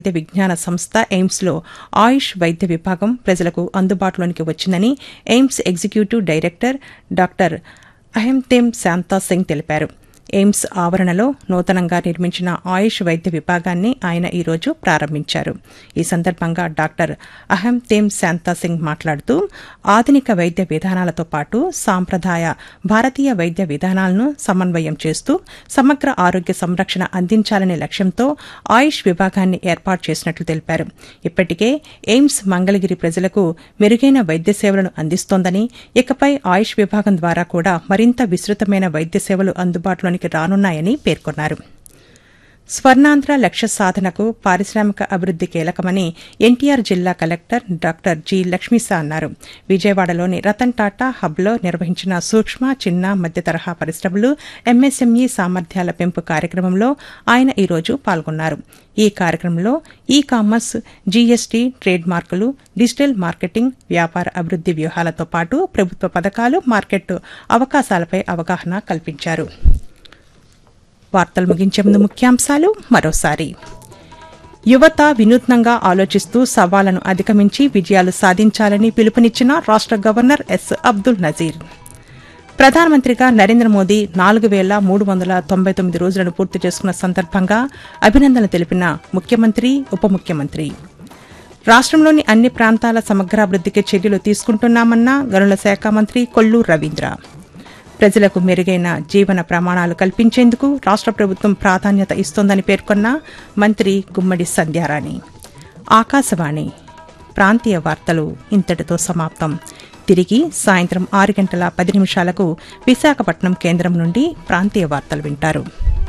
వైద్య విజ్ఞాన సంస్థ ఎయిమ్స్లో ఆయుష్ వైద్య విభాగం ప్రజలకు అందుబాటులోనికి వచ్చిందని AIIMS executive director doctor Ahanthem Santa Singh తెలిపారు ఎయిమ్స్ ఆవరణలో నూతనంగా నిర్మించిన ఆయుష్ వైద్య విభాగాన్ని ఆయన ఈరోజు ప్రారంభించారు ఈ సందర్భంగా డాక్టర్ అహంతేమ్ శాంతా సింగ్ మాట్లాడుతూ ఆధునిక వైద్య విధానాలతో పాటు సాంప్రదాయ భారతీయ వైద్య విధానాలను సమన్వయం చేస్తూ సమగ్ర ఆరోగ్య సంరక్షణ అందించాలనే లక్ష్యంతో ఆయుష్ విభాగాన్ని ఏర్పాటు చేసినట్లు తెలిపారు ఇప్పటికే ఎయిమ్స్ మంగళగిరి ప్రజలకు మెరుగైన వైద్య సేవలను అందిస్తోందని ఇకపై ఆయుష్ విభాగం ద్వారా కూడా మరింత విస్తృతమైన వైద్య సేవలు అందుబాటులోనికి రానున్నాయని పేర్కొన్నారు స్వర్ణాంధ్ర లక్ష్య సాధనకు పారిశ్రామిక అభివృద్ది కీలకమని ఎన్టీఆర్ జిల్లా కలెక్టర్ డాక్టర్ జి లక్ష్మీసా అన్నారు విజయవాడలోని రతన్ టాటా హబ్లో నిర్వహించిన సూక్ష్మ చిన్న మధ్య తరహా పరిశ్రమలు ఎంఎస్ఎంఈ సామర్థ్యాల పెంపు కార్యక్రమంలో ఆయన ఈరోజు పాల్గొన్నారు ఈ కార్యక్రమంలో ఈ కామర్స్ జీఎస్టీ ట్రేడ్ మార్కులు డిజిటల్ మార్కెటింగ్ వ్యాపార అభివృద్ది వ్యూహాలతో పాటు ప్రభుత్వ పథకాలు మార్కెట్ అవకాశాలపై అవగాహన కల్పించారు వార్తలు ముగించే ముందు ముఖ్యాంశాలు మరోసారి యువత వినూత్నంగా ఆలోచిస్తూ సవాళ్లను అధిగమించి విజయాలు సాధించాలని పిలుపునిచ్చిన రాష్ట గవర్నర్ ఎస్ అబ్దుల్ నజీర్ ప్రధానమంత్రిగా నరేంద్ర మోదీ నాలుగు వేల మూడు వందల తొంభై తొమ్మిది రోజులను పూర్తి చేసుకున్న సందర్భంగా అభినందనలు తెలిపిన ముఖ్యమంత్రి ఉప ముఖ్యమంత్రి రాష్టంలోని అన్ని ప్రాంతాల సమగ్రాభివృద్దికి చర్యలు తీసుకుంటున్నామన్న గనుల శాఖ మంత్రి కొల్లు రవీంద్ర ప్రజలకు మెరుగైన జీవన ప్రమాణాలు కల్పించేందుకు రాష్ట ప్రభుత్వం ప్రాధాన్యత ఇస్తోందని పేర్కొన్న మంత్రి గుమ్మడి సంధ్యారాణి ఆకాశవాణి ప్రాంతీయ వార్తలు ఇంతటితో సమాప్తం తిరిగి సాయంత్రం ఆరు గంటల పది నిమిషాలకు విశాఖపట్నం కేంద్రం నుండి ప్రాంతీయ వార్తలు వింటారు